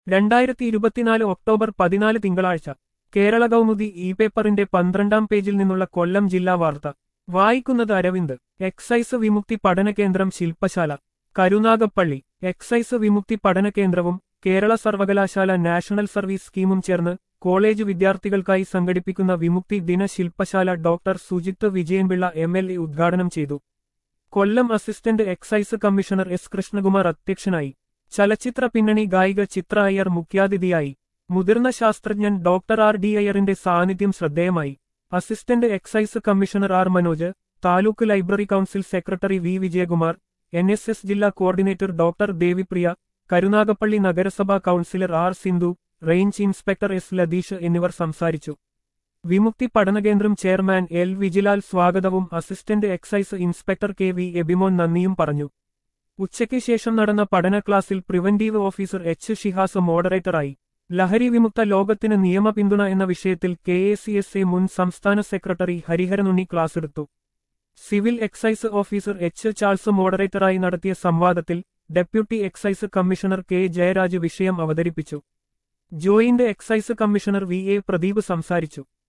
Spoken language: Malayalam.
രണ്ടായിരത്തി ഇരുപത്തിനാല് ഒക്ടോബർ പതിനാല് തിങ്കളാഴ്ച കേരള കൗമുദി ഇ പേപ്പറിന്റെ പന്ത്രണ്ടാം പേജിൽ നിന്നുള്ള കൊല്ലം ജില്ലാ വാർത്ത വായിക്കുന്നത് അരവിന്ദ് എക്സൈസ് വിമുക്തി പഠന കേന്ദ്രം ശില്പശാല കരുനാഗപ്പള്ളി എക്സൈസ് വിമുക്തി പഠന കേന്ദ്രവും കേരള സർവകലാശാല നാഷണൽ സർവീസ് സ്കീമും ചേർന്ന് കോളേജ് വിദ്യാർത്ഥികൾക്കായി സംഘടിപ്പിക്കുന്ന വിമുക്തി ദിന ശില്പശാല doctor Sujith Vijayanpillai M L A ഉദ്ഘാടനം ചെയ്തു Kollam assistant excise commissioner S Krishnakumar അധ്യക്ഷനായി ചലച്ചിത്ര പിന്നണി ഗായിക ചിത്ര അയ്യർ മുഖ്യാതിഥിയായി മുതിർന്ന ശാസ്ത്രജ്ഞൻ ഡോക്ടർ ആർ ഡി അയ്യറിന്റെ സാന്നിധ്യം ശ്രദ്ധേയമായി assistant excise commissioner R Manoj taluk library council secretary V Vijayakumar N S S ജില്ലാ കോർഡിനേറ്റർ ഡോക്ടർ ദേവിപ്രിയ കരുനാഗപ്പള്ളി നഗരസഭാ councillor R Sindhu range inspector S Latheesh എന്നിവർ സംസാരിച്ചു വിമുക്തി പഠനകേന്ദ്രം ചെയർമാൻ എൽ വിജിലാൽ സ്വാഗതവും assistant excise inspector K V Abimon നന്ദിയും പറഞ്ഞു ഉച്ചയ്ക്ക് ശേഷം നടന്ന പഠന ക്ലാസ്സിൽ പ്രിവന്റീവ് ഓഫീസർ എച്ച് ഷിഹാസ് മോഡറേറ്ററായി ലഹരി വിമുക്ത ലോകത്തിന് നിയമ പിന്തുണ എന്ന വിഷയത്തിൽ K A C S A മുൻ സംസ്ഥാന സെക്രട്ടറി ഹരിഹരനുണ്ണി ക്ലാസ്സെടുത്തു civil excise officer H Charles മോഡറേറ്ററായി നടത്തിയ സംവാദത്തിൽ deputy excise commissioner K Jayaraj വിഷയം അവതരിപ്പിച്ചു joint excise commissioner V A Pradeep സംസാരിച്ചു